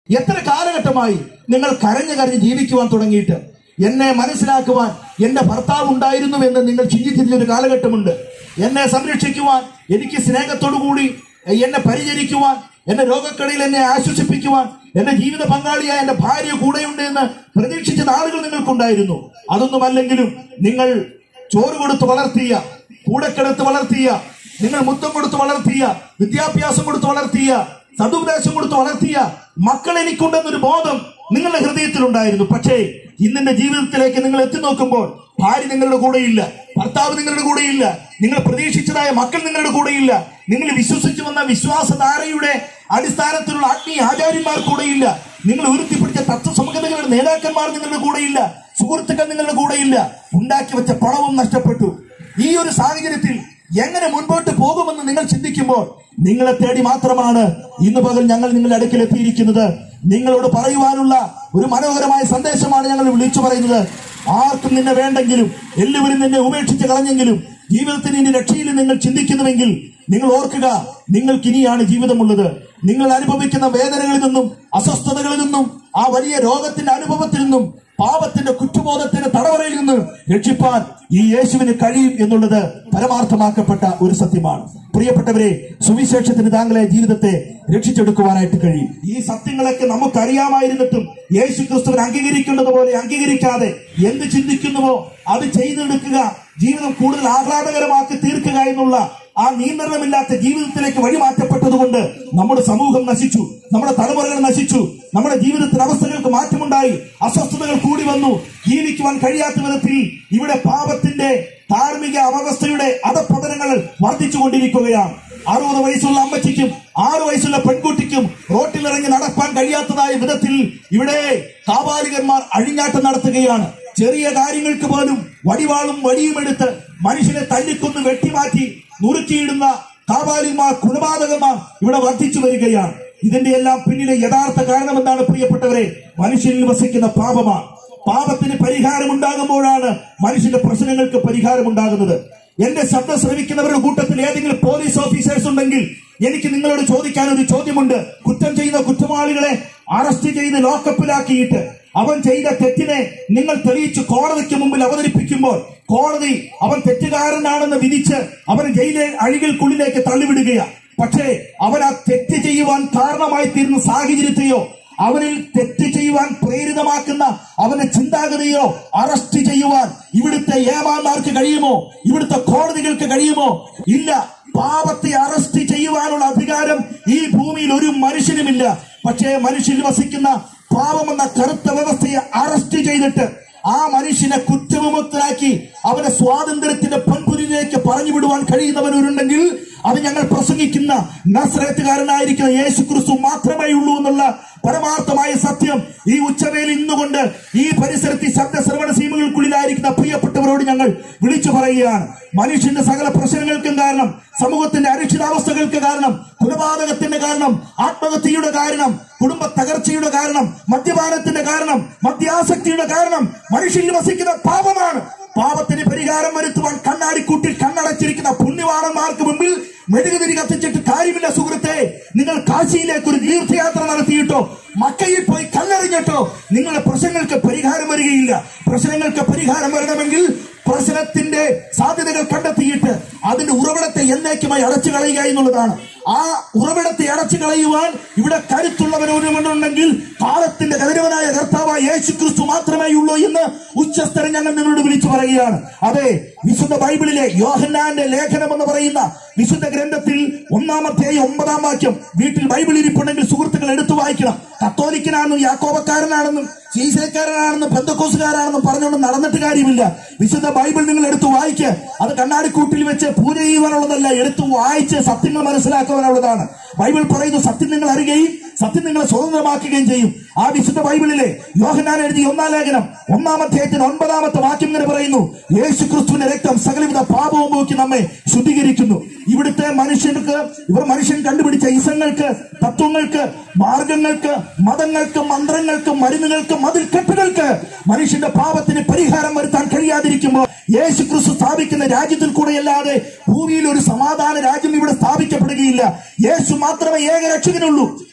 എത്ര കാലഘട്ടമായി നിങ്ങൾ കരഞ്ഞു കരഞ്ഞ് ജീവിക്കുവാൻ തുടങ്ങിയിട്ട് എന്നെ മനസ്സിലാക്കുവാൻ എന്റെ ഭർത്താവ് ഉണ്ടായിരുന്നു എന്ന് നിങ്ങൾ ചിന്തിച്ചിരുന്ന ഒരു കാലഘട്ടമുണ്ട് എന്നെ സംരക്ഷിക്കുവാൻ എനിക്ക് സ്നേഹത്തോടുകൂടി എന്നെ പരിചരിക്കുവാൻ എന്റെ രോഗക്കടയിൽ എന്നെ ആശ്വസിപ്പിക്കുവാൻ എന്റെ ജീവിത പങ്കാളിയായ എന്റെ ഭാര്യ കൂടെയുണ്ട് എന്ന് പ്രതീക്ഷിച്ച നാളുകൾ നിങ്ങൾക്കുണ്ടായിരുന്നു അതൊന്നുമല്ലെങ്കിലും നിങ്ങൾ ചോറ് കൊടുത്ത് വളർത്തിയ കൂടക്കെടുത്ത് വളർത്തിയ നിങ്ങൾ മുത്തം കൊടുത്ത് വളർത്തിയ വിദ്യാഭ്യാസം കൊടുത്ത് വളർത്തിയ സതുപദേശം കൊടുത്ത് വളർത്തിയ മക്കൾ എനിക്കുണ്ടെന്നൊരു ബോധം നിങ്ങളുടെ ഹൃദയത്തിലുണ്ടായിരുന്നു പക്ഷേ ഇന്നിന്റെ ജീവിതത്തിലേക്ക് നിങ്ങൾ എത്തി നോക്കുമ്പോൾ ഭാര്യ നിങ്ങളുടെ കൂടെയില്ല ഭർത്താവ് നിങ്ങളുടെ കൂടെയില്ല നിങ്ങൾ പ്രതീക്ഷിച്ചതായ മക്കൾ നിങ്ങളുടെ കൂടെയില്ല നിങ്ങൾ വിശ്വസിച്ചു വന്ന വിശ്വാസധാരയുടെ അടിസ്ഥാനത്തിലുള്ള ആത്മീയ ആചാര്യന്മാർ കൂടെയില്ല നിങ്ങൾ ഉയർത്തിപ്പിടിച്ച തത്വസമൂഹതകളുടെ നേതാക്കന്മാർ നിങ്ങളുടെ കൂടെയില്ല സുഹൃത്തുക്കൾ നിങ്ങളുടെ കൂടെയില്ല ഉണ്ടാക്കി വെച്ച പണവും നഷ്ടപ്പെട്ടു ഈ ഒരു സാഹചര്യത്തിൽ എങ്ങനെ മുൻപോട്ട് പോകുമെന്ന് നിങ്ങൾ ചിന്തിക്കുമ്പോൾ നിങ്ങളെ തേടി മാത്രമാണ് ഇന്ന് പകൽ ഞങ്ങൾ നിങ്ങളുടെ അടുക്കൽ എത്തിയിരിക്കുന്നത് നിങ്ങളോട് പറയുവാനുള്ള ഒരു മനോഹരമായ സന്ദേശമാണ് ഞങ്ങൾ വിളിച്ചു പറയുന്നത് ആർക്കും നിന്നെ വേണ്ടെങ്കിലും എല്ലാവരും നിന്നെ ഉപേക്ഷിച്ച് കളഞ്ഞെങ്കിലും ജീവിതത്തിന് ഇനി രക്ഷയിൽ നിങ്ങൾ ചിന്തിക്കുന്നുവെങ്കിൽ നിങ്ങൾ ഓർക്കുക നിങ്ങൾക്ക് ഇനിയാണ് ജീവിതമുള്ളത് നിങ്ങൾ അനുഭവിക്കുന്ന വേദനകളിൽ നിന്നും അസ്വസ്ഥതകളിൽ നിന്നും ആ വലിയ രോഗത്തിന്റെ അനുഭവത്തിൽ നിന്നും പാപത്തിന്റെ കുറ്റബോധത്തിന്റെ തടവറയിൽ നിന്ന് രക്ഷിപ്പാൻ ഈ യേശുവിന് കഴിയും എന്നുള്ളത് പരമാർത്ഥമാക്കപ്പെട്ട ഒരു സത്യമാണ് പ്രിയപ്പെട്ടവരെ സുവിശേഷത്തിന് താങ്കളെ ജീവിതത്തെ രക്ഷിച്ചെടുക്കുവാനായിട്ട് കഴിയും ഈ സത്യങ്ങളൊക്കെ നമുക്കറിയാമായിരുന്നിട്ടും യേശു ക്രിസ്തുവിനെ അംഗീകരിക്കേണ്ടത് പോലെ അംഗീകരിക്കാതെ എന്ത് ചിന്തിക്കുന്നുവോ അത് ചെയ്തെടുക്കുക ജീവിതം കൂടുതൽ ആഹ്ലാദകരമാക്കി തീർക്കുക എന്നുള്ള ആ നിയന്ത്രണമില്ലാത്ത ജീവിതത്തിലേക്ക് വഴിമാറ്റപ്പെട്ടതുകൊണ്ട് നമ്മുടെ സമൂഹം നശിച്ചു നമ്മുടെ തലമുറകൾ നശിച്ചു നമ്മുടെ ജീവിതത്തിന് അവസ്ഥകൾക്ക് മാറ്റമുണ്ടായി അസ്വസ്ഥതകൾ കൂടി വന്നു ജീവിക്കുവാൻ കഴിയാത്ത വിധത്തിൽ ഇവിടെ പാപത്തിന്റെ ധാർമ്മിക അവസ്ഥയുടെ അധപ്പതനങ്ങൾ വർദ്ധിച്ചുകൊണ്ടിരിക്കുകയാണ് അറുപത് വയസ്സുള്ള അമ്മച്ചിക്കും ആറു വയസ്സുള്ള പെൺകുട്ടിക്കും റോട്ടിലിറങ്ങി നടക്കാൻ കഴിയാത്തതായ വിധത്തിൽ ഇവിടെ കാപാലികന്മാർ അഴിഞ്ഞാട്ടം നടത്തുകയാണ് ചെറിയ കാര്യങ്ങൾക്ക് പോലും വടിവാളും വടിയും എടുത്ത് മനുഷ്യനെ തല്ലിക്കൊന്ന് വെട്ടിമാറ്റി നുറുക്കിയിടുന്ന കാപാലിമാർ കൊലപാതകമാർ ഇവിടെ വർദ്ധിച്ചു വരികയാണ് ഇതിന്റെ എല്ലാം പിന്നിലെ യഥാർത്ഥ കാരണം എന്താണ് പ്രിയപ്പെട്ടവരെ മനുഷ്യനിൽ വസിക്കുന്ന പാപമാണ് പാപത്തിന് പരിഹാരം ഉണ്ടാകുമ്പോഴാണ് മനുഷ്യന്റെ പ്രശ്നങ്ങൾക്ക് പരിഹാരം ഉണ്ടാകുന്നത് എന്റെ ശബ്ദം ശ്രവിക്കുന്നവരുടെ കൂട്ടത്തിൽ ഏതെങ്കിലും പോലീസ് ഓഫീസേഴ്സ് ഉണ്ടെങ്കിൽ എനിക്ക് നിങ്ങളോട് ചോദിക്കാൻ ഒരു ചോദ്യമുണ്ട് കുറ്റം ചെയ്യുന്ന കുറ്റവാളികളെ അറസ്റ്റ് ചെയ്ത് ലോക്കപ്പിലാക്കിയിട്ട് അവൻ ചെയ്ത തെറ്റിനെ നിങ്ങൾ തെളിയിച്ച് കോടതിക്ക് മുമ്പിൽ അവതരിപ്പിക്കുമ്പോൾ കോടതി അവൻ തെറ്റുകാരനാണെന്ന് വിധിച്ച് അവന് ജയിലെ അഴികൾക്കുള്ളിലേക്ക് തള്ളിവിടുകയാണ് പക്ഷേ അവൻ ആ തെറ്റ് ചെയ്യുവാൻ കാരണമായി തീരുന്ന സാഹചര്യത്തെയോ അവനിൽ തെറ്റ് ചെയ്യുവാൻ പ്രേരിതമാക്കുന്ന അവന്റെ ചിന്താഗതിയോ അറസ്റ്റ് ചെയ്യുവാൻ ഇവിടുത്തെ ഏമാന്മാർക്ക് കഴിയുമോ ഇവിടുത്തെ കോടതികൾക്ക് കഴിയുമോ ഇല്ല പാപത്തെ അറസ്റ്റ് ചെയ്യുവാനുള്ള അധികാരം ഈ ഭൂമിയിൽ ഒരു മനുഷ്യനുമില്ല പക്ഷേ മനുഷ്യനിൽ വസിക്കുന്ന പാപമെന്ന കറുത്ത വ്യവസ്ഥയെ അറസ്റ്റ് ചെയ്തിട്ട് ആ മനുഷ്യനെ കുറ്റവിമുക്തനാക്കി അവനെ സ്വാതന്ത്ര്യത്തിന്റെ പൊൻപുരിലേക്ക് പറഞ്ഞു വിടുവാൻ കഴിയുന്നവരുണ്ടെങ്കിൽ അത് ഞങ്ങൾ പ്രസംഗിക്കുന്ന നസ്രത്തുകാരനായിരിക്കുന്ന യേശു ക്രിസ്തു മാത്രമേ ഉള്ളൂ എന്നുള്ള പരമാർത്ഥമായ സത്യം ഈ ഉച്ചവേൽ ഇന്നുകൊണ്ട് ഈ പരിസരത്ത് ഈ ശബ്ദ ശ്രവണ സീമകൾക്കുള്ളിലായിരിക്കുന്ന പ്രിയപ്പെട്ടവരോട് ഞങ്ങൾ വിളിച്ചു പറയുകയാണ് മനുഷ്യന്റെ സകല പ്രശ്നങ്ങൾക്കും കാരണം സമൂഹത്തിന്റെ അരക്ഷിതാവസ്ഥകൾക്ക് കാരണം കൊലപാതകത്തിന്റെ കാരണം ആത്മഹത്യയുടെ കാരണം കുടുംബ തകർച്ചയുടെ കാരണം മദ്യപാനത്തിന്റെ കാരണം മദ്യാസക്തിയുടെ കാരണം മനുഷ്യനിൽ വസിക്കുന്ന പാപമാണ് പാപത്തിന് പരിഹാരം വരുത്തുവാൻ കണ്ണാടിക്കൂട്ടിൽ കണ്ണടച്ചിരിക്കുന്ന പുണ്യവാണന്മാർക്ക് മുമ്പിൽ മെഴുകുതിരി കത്തിച്ചിട്ട് കാര്യമില്ല സുഹൃത്തെ നിങ്ങൾ കാശിയിലേക്ക് ഒരു തീർത്ഥയാത്ര നടത്തിയിട്ടോ മക്കയിൽ പോയി കല്ലെറിഞ്ഞിട്ടോ നിങ്ങളുടെ പ്രശ്നങ്ങൾക്ക് പരിഹാരം വരികയില്ല പ്രശ്നങ്ങൾക്ക് പരിഹാരം വരണമെങ്കിൽ പ്രശ്നത്തിന്റെ സാധ്യതകൾ കണ്ടെത്തിയിട്ട് അതിന്റെ ഉറവിടത്തെ എന്നേക്കുമായി അടച്ചു കളയുക എന്നുള്ളതാണ് ആ ഉറവിടത്തെ അടച്ചു കളയുവാൻ ഇവിടെ കരുത്തുള്ളവരുണ്ടെങ്കിൽ കാലത്തിന്റെ കതിരവനായ കർത്താവായ യേശു ക്രിസ്തു മാത്രമേ ഉള്ളൂ എന്ന് ഉച്ചസ്ഥരം ഞങ്ങൾ നിങ്ങളോട് വിളിച്ചു പറയുകയാണ് അതെ വിശുദ്ധ ബൈബിളിലെ യോഹന്നാന്റെ ലേഖനം എന്ന് പറയുന്ന വിശുദ്ധ ഗ്രന്ഥത്തിൽ ഒന്നാമത്തെ ഒമ്പതാം വാക്യം വീട്ടിൽ ബൈബിൾ ഇരിപ്പുണ്ടെങ്കിൽ സുഹൃത്തുക്കൾ എടുത്തു വായിക്കണം കത്തോലിക്കനാണെന്നും യാക്കോബക്കാരനാണെന്നും ചീസക്കാരനാണെന്നും ബന്ധക്കോസുകാരാണെന്നും പറഞ്ഞുകൊണ്ട് നടന്നിട്ട് കാര്യമില്ല വിശുദ്ധ ബൈബിൾ നിങ്ങൾ എടുത്തു വായിക്ക് അത് കണ്ണാടിക്കൂട്ടിൽ വെച്ച് പൂജ ചെയ്യുവാനുള്ളതല്ല എടുത്തു വായിച്ച് സത്യങ്ങൾ മനസ്സിലാക്കുവാനുള്ളതാണ് ബൈബിൾ പറയുന്നു സത്യം നിങ്ങൾ അറിയുകയും സത്യം നിങ്ങളെ സ്വതന്ത്രമാക്കുകയും ചെയ്യും ആ വിശുദ്ധ ബൈബിളിലെ യോഹന്നാൻ എഴുതിയ ഒന്നാം ലേഖനം ഒന്നാം അധ്യായത്തിന് ഒൻപതാമത്തെ വാക്യം ഇങ്ങനെ പറയുന്നു യേശു ക്രിസ്തുവിന്റെ രക്തം സകലവിധ പാപവും പോക്കി നമ്മെ ശുദ്ധീകരിക്കുന്നു ഇവിടുത്തെ മനുഷ്യർക്ക് ഇവർ മനുഷ്യൻ കണ്ടുപിടിച്ച ഇസങ്ങൾക്ക് തത്വങ്ങൾക്ക് മാർഗങ്ങൾക്ക് മതങ്ങൾക്ക് മന്ത്രങ്ങൾക്ക് മരുന്നുകൾക്ക് മതിൽക്കെട്ടുകൾക്ക് മനുഷ്യന്റെ പാപത്തിന് പരിഹാരം വരുത്താൻ കഴിയാതിരിക്കുമ്പോൾ യേശു ക്രിസ്തു സ്ഥാപിക്കുന്ന രാജ്യത്തിൽ കൂടെയല്ലാതെ ഭൂമിയിൽ ഒരു സമാധാന രാജ്യം ഇവിടെ സ്ഥാപിക്കപ്പെടുകയില്ല യേശു മാത്രമേ ഏക രക്ഷകനുള്ളൂ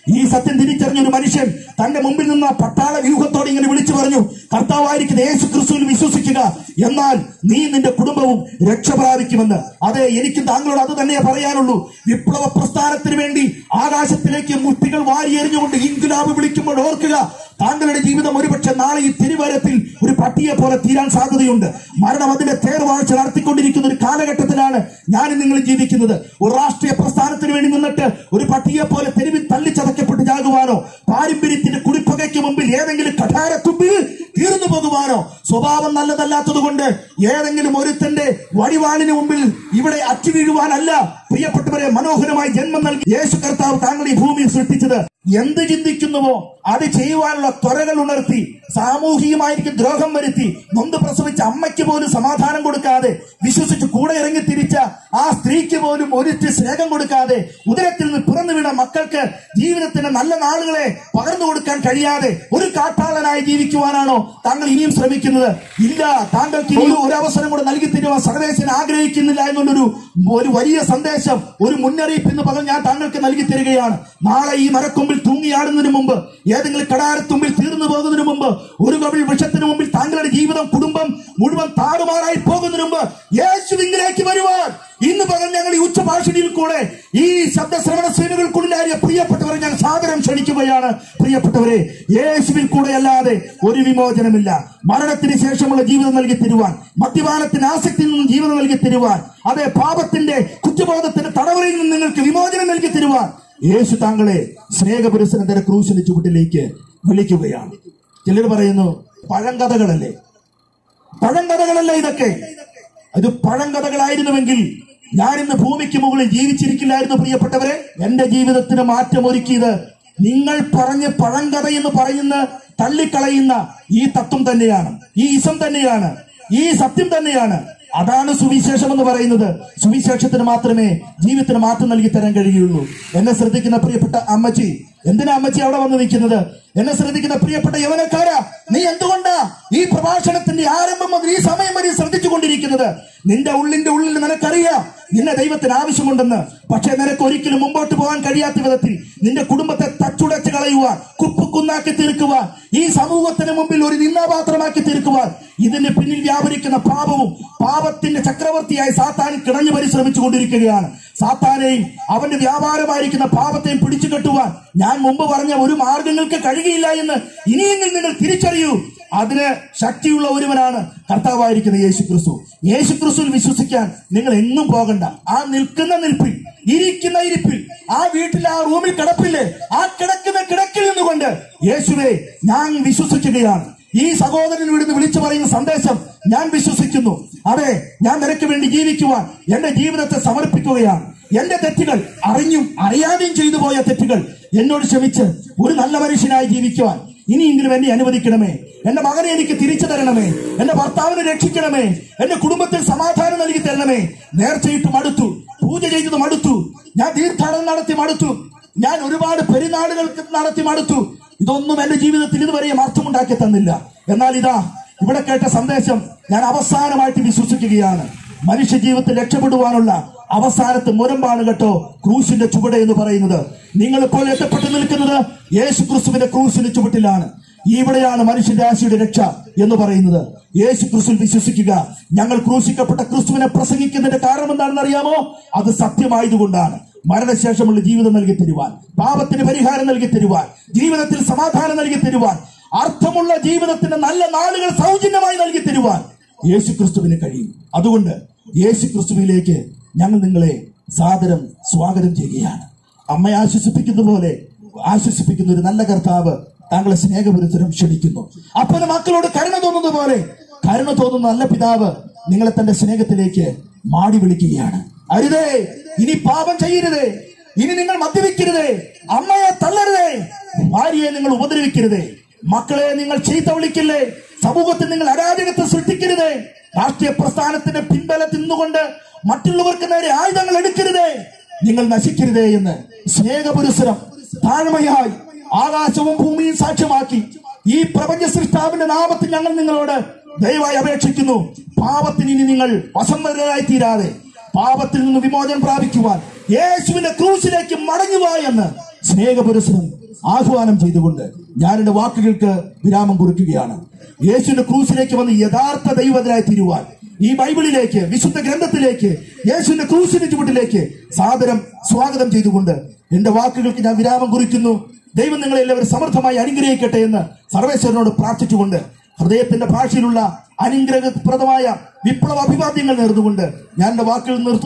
ഈ സത്യം തിരിച്ചറിഞ്ഞ ഒരു മനുഷ്യൻ തന്റെ മുമ്പിൽ നിന്ന് പട്ടാള വ്യൂഹത്തോടെ ഇങ്ങനെ വിളിച്ചു പറഞ്ഞു കർത്താവായിരിക്കുന്ന യേശു ക്രിസ്തുവിൽ വിശ്വസിക്കുക എന്നാൽ നീ നിന്റെ കുടുംബവും രക്ഷ പ്രാപിക്കുമെന്ന് അതെ എനിക്ക് താങ്കളോട് അത് തന്നെ പറയാനുള്ളൂ വിപ്ലവ പ്രസ്ഥാനത്തിന് വേണ്ടി ആകാശത്തിലേക്ക് മുട്ടികൾ വാരിയെറിഞ്ഞുകൊണ്ട് ഇൻകുലാബ് വിളിക്കുമ്പോൾ ഓർക്കുക താങ്കളുടെ ജീവിതം ഒരുപക്ഷെ നാളെ ഈ തിരുവരത്തിൽ ഒരു പട്ടിയെ പോലെ തീരാൻ സാധ്യതയുണ്ട് മരണം അതിന്റെ തേർവാഴ്ച നടത്തിക്കൊണ്ടിരിക്കുന്ന ഒരു കാലഘട്ടത്തിലാണ് ഞാൻ നിങ്ങൾ ജീവിക്കുന്നത് ഒരു രാഷ്ട്രീയ പ്രസ്ഥാനത്തിന് വേണ്ടി നിന്നിട്ട് ഒരു പട്ടിയെ പോലെ തെരുവിൽ തള്ളിച്ചതക്കപ്പെട്ട് ജാകുവാനോ പാരമ്പര്യത്തിന്റെ കുടിപ്പകയ്ക്ക് മുമ്പിൽ ഏതെങ്കിലും കഠാരത്തുമ്പിൽ തീർന്നു പോകുവാനോ സ്വഭാവം നല്ലതല്ലാത്തത് കൊണ്ട് ഏതെങ്കിലും ഒരുത്തന്റെ വടിവാളിന് മുമ്പിൽ ഇവിടെ അച്ചു വീഴുവാനല്ല പ്രിയപ്പെട്ടവരെ മനോഹരമായി ജന്മം നൽകി യേശു കർത്താവ് താങ്കൾ ഈ ഭൂമിയിൽ സൃഷ്ടിച്ചത് എന്ത് ചിന്തിക്കുന്നുവോ അത് ചെയ്യുവാനുള്ള ത്വരകൾ ഉണർത്തി സാമൂഹികമായിരിക്കും ദ്രോഹം വരുത്തി നൊന്ത് പ്രസവിച്ച അമ്മയ്ക്ക് പോലും സമാധാനം കൊടുക്കാതെ വിശ്വസിച്ച് കൂടെ ഇറങ്ങി തിരിച്ച ആ സ്ത്രീക്ക് പോലും ഒരിറ്റ് സ്നേഹം കൊടുക്കാതെ ഉദരത്തിൽ നിന്ന് പിറന്നു വീണ മക്കൾക്ക് ജീവിതത്തിന്റെ നല്ല നാളുകളെ പകർന്നു കൊടുക്കാൻ കഴിയാതെ ഒരു കാട്ടാളനായി ജീവിക്കുവാനാണോ താങ്കൾ ഇനിയും ശ്രമിക്കുന്നത് ഇല്ല താങ്കൾക്ക് ഇനിയും ഒരു അവസരം കൂടെ നൽകി തരുവാൻ സർവേശൻ ആഗ്രഹിക്കുന്നില്ല എന്നുള്ളൊരു ഒരു വലിയ സന്ദേശം ഒരു മുന്നറിയിപ്പ് എന്ന് പകൽ ഞാൻ താങ്കൾക്ക് നൽകി തരികയാണ് നാളെ ഈ മരക്കൊമ്പിൽ തൂങ്ങിയാടുന്നതിന് മുമ്പ് ഏതെങ്കിലും കടാരത്തുമ്പിൽ തീർന്നു പോകുന്നതിന് മുമ്പ് ഒരു കവിൾ വൃക്ഷത്തിന് മുമ്പിൽ താങ്കളുടെ ജീവിതം കുടുംബം മുഴുവൻ താറുമാറായി പോകുന്നതിന് മുമ്പ് യേശുവിങ്കിലേക്ക് വരുവാൻ ഇന്ന് പകൽ ഞങ്ങൾ ഈ ഉച്ചഭാഷണിയിൽ കൂടെ ഈ ശബ്ദശ്രവണ സേനകൾക്കുള്ളിലായ പ്രിയപ്പെട്ടവരെ ഞാൻ സാദരം ക്ഷണിക്കുകയാണ് പ്രിയപ്പെട്ടവരെ യേശുവിൽ കൂടെ അല്ലാതെ ഒരു വിമോചനമില്ല മരണത്തിന് ശേഷമുള്ള ജീവിതം നൽകി തരുവാൻ മദ്യപാനത്തിന് ആസക്തിയിൽ നിന്നും ജീവിതം നൽകി തരുവാൻ അതെ പാപത്തിന്റെ കുറ്റബോധത്തിന്റെ തടവറയിൽ നിന്ന് നിങ്ങൾക്ക് വിമോചനം നൽകി തരുവാൻ യേശു താങ്കളെ സ്നേഹപുരസനത്തിന്റെ ക്രൂശിന്റെ ചുവട്ടിലേക്ക് വിളിക്കുകയാണ് ചിലർ പറയുന്നു പഴങ്കഥകളല്ലേ പഴങ്കഥകളല്ല ഇതൊക്കെ ഇത് പഴങ്കഥകളായിരുന്നുവെങ്കിൽ ഞാൻ ഇന്ന് ഭൂമിക്ക് മുകളിൽ ജീവിച്ചിരിക്കില്ലായിരുന്നു പ്രിയപ്പെട്ടവരെ എന്റെ ജീവിതത്തിന് മാറ്റം ഒരുക്കിയത് നിങ്ങൾ പറഞ്ഞ് പഴങ്കഥ എന്ന് പറയുന്ന തള്ളിക്കളയുന്ന ഈ തത്വം തന്നെയാണ് ഈ ഇസം തന്നെയാണ് ഈ സത്യം തന്നെയാണ് അതാണ് സുവിശേഷം എന്ന് പറയുന്നത് സുവിശേഷത്തിന് മാത്രമേ ജീവിതത്തിന് മാറ്റം നൽകി തരാൻ കഴിയുള്ളൂ എന്നെ ശ്രദ്ധിക്കുന്ന പ്രിയപ്പെട്ട അമ്മച്ചി എന്തിനാ അമ്മച്ചി അവിടെ വന്ന് നിൽക്കുന്നത് എന്നെ ശ്രദ്ധിക്കുന്ന പ്രിയപ്പെട്ട യവനക്കാരാ നീ എന്തുകൊണ്ടാ ഈ പ്രഭാഷണത്തിന്റെ ആരംഭം മുതൽ ഈ സമയം വരെ ശ്രദ്ധിച്ചു കൊണ്ടിരിക്കുന്നത് നിന്റെ ഉള്ളിന്റെ ഉള്ളിൽ നിനക്കറിയാം നിന്നെ ദൈവത്തിന് ആവശ്യമുണ്ടെന്ന് പക്ഷെ നിനക്ക് ഒരിക്കലും മുമ്പോട്ട് പോകാൻ കഴിയാത്ത വിധത്തിൽ നിന്റെ കുടുംബത്തെ തച്ചുടച്ച് കളയുവാൻ കുപ്പുകുന്നാക്കി തീർക്കുവാൻ ഈ സമൂഹത്തിന് മുമ്പിൽ ഒരു നിന്നാപാത്രമാക്കി തീർക്കുവാൻ ഇതിന് പിന്നിൽ വ്യാപരിക്കുന്ന പാപവും പാപത്തിന്റെ ചക്രവർത്തിയായി സാത്താൻ കിണഞ്ഞു പരിശ്രമിച്ചു കൊണ്ടിരിക്കുകയാണ് സാത്താനെയും അവന്റെ വ്യാപാരമായിരിക്കുന്ന പാപത്തെയും പിടിച്ചു കെട്ടുവാൻ ഞാൻ മുമ്പ് പറഞ്ഞ ഒരു മാർഗങ്ങൾക്ക് കഴിയുകയില്ല എന്ന് ഇനിയെങ്കിലും നിങ്ങൾ തിരിച്ചറിയൂ അതിന് ശക്തിയുള്ള ഒരുവനാണ് കർത്താവായിരിക്കുന്ന യേശു ക്രിസ്തു യേശു ക്രിസ്തുവിൽ വിശ്വസിക്കാൻ നിങ്ങൾ എങ്ങും പോകണ്ട ആ നിൽക്കുന്ന നിൽപ്പിൽ ഇരിക്കുന്ന ഇരിപ്പിൽ ആ വീട്ടിൽ ആ റൂമിൽ കിടപ്പില്ലേ ആ കിടക്കുന്ന കിടക്കിൽ നിന്നുകൊണ്ട് യേശുവെ ഞാൻ വിശ്വസിക്കുകയാണ് ഈ സഹോദരൻ ഇവിടുന്ന് വിളിച്ചു പറയുന്ന സന്ദേശം ഞാൻ വിശ്വസിക്കുന്നു അതെ ഞാൻ നിനക്ക് വേണ്ടി ജീവിക്കുവാൻ എന്റെ ജീവിതത്തെ സമർപ്പിക്കുകയാണ് എന്റെ തെറ്റുകൾ അറിഞ്ഞും അറിയാതെയും ചെയ്തു പോയ തെറ്റുകൾ എന്നോട് ക്ഷമിച്ച് ഒരു നല്ല മനുഷ്യനായി ജീവിക്കുവാൻ ഇനിയെങ്കിലും എന്നെ അനുവദിക്കണമേ എന്റെ മകനെ എനിക്ക് തിരിച്ചു തരണമേ എന്റെ ഭർത്താവിനെ രക്ഷിക്കണമേ എന്റെ കുടുംബത്തിൽ സമാധാനം നൽകി തരണമേ നേർച്ചയിട്ട് മടുത്തു പൂജ ചെയ്തത് മടുത്തു ഞാൻ തീർത്ഥാടനം നടത്തി മടുത്തു ഞാൻ ഒരുപാട് പെരുന്നാളുകൾക്ക് നടത്തി മടുത്തു ഇതൊന്നും എന്റെ ജീവിതത്തിൽ ഇതുവരെയും അർത്ഥമുണ്ടാക്കി തന്നില്ല എന്നാൽ ഇതാ ഇവിടെ കേട്ട സന്ദേശം ഞാൻ അവസാനമായിട്ട് വിശ്വസിക്കുകയാണ് മനുഷ്യ ജീവിതത്തിൽ രക്ഷപ്പെടുവാനുള്ള അവസാനത്തെ മുരമ്പാണ് കേട്ടോ ക്രൂശിന്റെ ചുവട് എന്ന് പറയുന്നത് നിങ്ങൾ ഇപ്പോൾ എത്തപ്പെട്ടു നിൽക്കുന്നത് യേശു ക്രിസ്തുവിന്റെ ക്രൂശിന്റെ ചുവട്ടിലാണ് ഇവിടെയാണ് മനുഷ്യന്റെ ആശയുടെ രക്ഷ എന്ന് പറയുന്നത് യേശു ക്രിസ്തുവിൽ വിശ്വസിക്കുക ഞങ്ങൾ ക്രൂശിക്കപ്പെട്ട ക്രിസ്തുവിനെ പ്രസംഗിക്കുന്നതിന്റെ കാരണം എന്താണെന്ന് അറിയാമോ അത് സത്യമായതുകൊണ്ടാണ് മരണശേഷമുള്ള ജീവിതം നൽകി തരുവാൻ പാപത്തിന് പരിഹാരം നൽകി തരുവാൻ ജീവിതത്തിൽ സമാധാനം നൽകി തരുവാൻ അർത്ഥമുള്ള ജീവിതത്തിന്റെ നല്ല നാളുകൾ സൗജന്യമായി നൽകി തരുവാൻ യേശു ക്രിസ്തുവിന് കഴിയും അതുകൊണ്ട് യേശു ക്രിസ്തുവിലേക്ക് ഞങ്ങൾ നിങ്ങളെ സാദരം സ്വാഗതം ചെയ്യുകയാണ് അമ്മയെ ആശ്വസിപ്പിക്കുന്ന പോലെ ആശ്വസിപ്പിക്കുന്ന ഒരു നല്ല കർത്താവ് താങ്കളെ സ്നേഹപുരത്തരം ക്ഷണിക്കുന്നു അപ്പന് മക്കളോട് കരുണ തോന്നുന്ന പോലെ കരുണ തോന്നുന്ന നല്ല പിതാവ് നിങ്ങളെ തന്റെ സ്നേഹത്തിലേക്ക് മാടി വിളിക്കുകയാണ് അരുതേ ഇനി പാപം ചെയ്യരുതേ ഇനി നിങ്ങൾ മദ്യപിക്കരുതേ അമ്മയെ തള്ളരുതേ ഭാര്യയെ നിങ്ങൾ ഉപദ്രവിക്കരുതേ മക്കളെ നിങ്ങൾ ചീത്ത വിളിക്കില്ലേ സമൂഹത്തിൽ നിങ്ങൾ അരാജകത്വം സൃഷ്ടിക്കരുതേ രാഷ്ട്രീയ പ്രസ്ഥാനത്തിന്റെ പിൻബലത്തിൽ നിന്നുകൊണ്ട് മറ്റുള്ളവർക്ക് നേരെ ആയുധങ്ങൾ എടുക്കരുതേ നിങ്ങൾ നശിക്കരുതേ എന്ന് സ്നേഹപുരസരം താഴ്മയായി ആകാശവും ഭൂമിയും സാക്ഷ്യമാക്കി ഈ പ്രപഞ്ച സൃഷ്ടാവിന്റെ നാമത്തിൽ ഞങ്ങൾ നിങ്ങളോട് ദയവായി അപേക്ഷിക്കുന്നു പാപത്തിന് ഇനി നിങ്ങൾ വസന്തരായി തീരാതെ പാപത്തിൽ നിന്ന് വിമോചനം പ്രാപിക്കുവാൻ യേശുവിന്റെ ക്രൂശിലേക്ക് മടങ്ങുക എന്ന് സ്നേഹപുരസരം ആഹ്വാനം ചെയ്തുകൊണ്ട് ഞാൻ എന്റെ വാക്കുകൾക്ക് വിരാമം കുറിക്കുകയാണ് യേശുവിന്റെ ക്രൂസിലേക്ക് വന്ന് യഥാർത്ഥ ദൈവത്തിനായി തീരുവാൻ ഈ ബൈബിളിലേക്ക് വിശുദ്ധ ഗ്രന്ഥത്തിലേക്ക് യേശുവിന്റെ ക്രൂസിന്റെ ചുവട്ടിലേക്ക് സാദരം സ്വാഗതം ചെയ്തുകൊണ്ട് എന്റെ വാക്കുകൾക്ക് ഞാൻ വിരാമം കുറിക്കുന്നു ദൈവം നിങ്ങളെ എല്ലാവരും സമർത്ഥമായി അനുഗ്രഹിക്കട്ടെ എന്ന് സർവേശ്വരനോട് പ്രാർത്ഥിച്ചുകൊണ്ട് ഹൃദയത്തിന്റെ ഭാഷയിലുള്ള അനുഗ്രഹപ്രദമായ വിപ്ലവ അഭിവാദ്യങ്ങൾ നേർന്നുകൊണ്ട് ഞാൻ എന്റെ വാക്കുകൾ നിർത്തുന്നു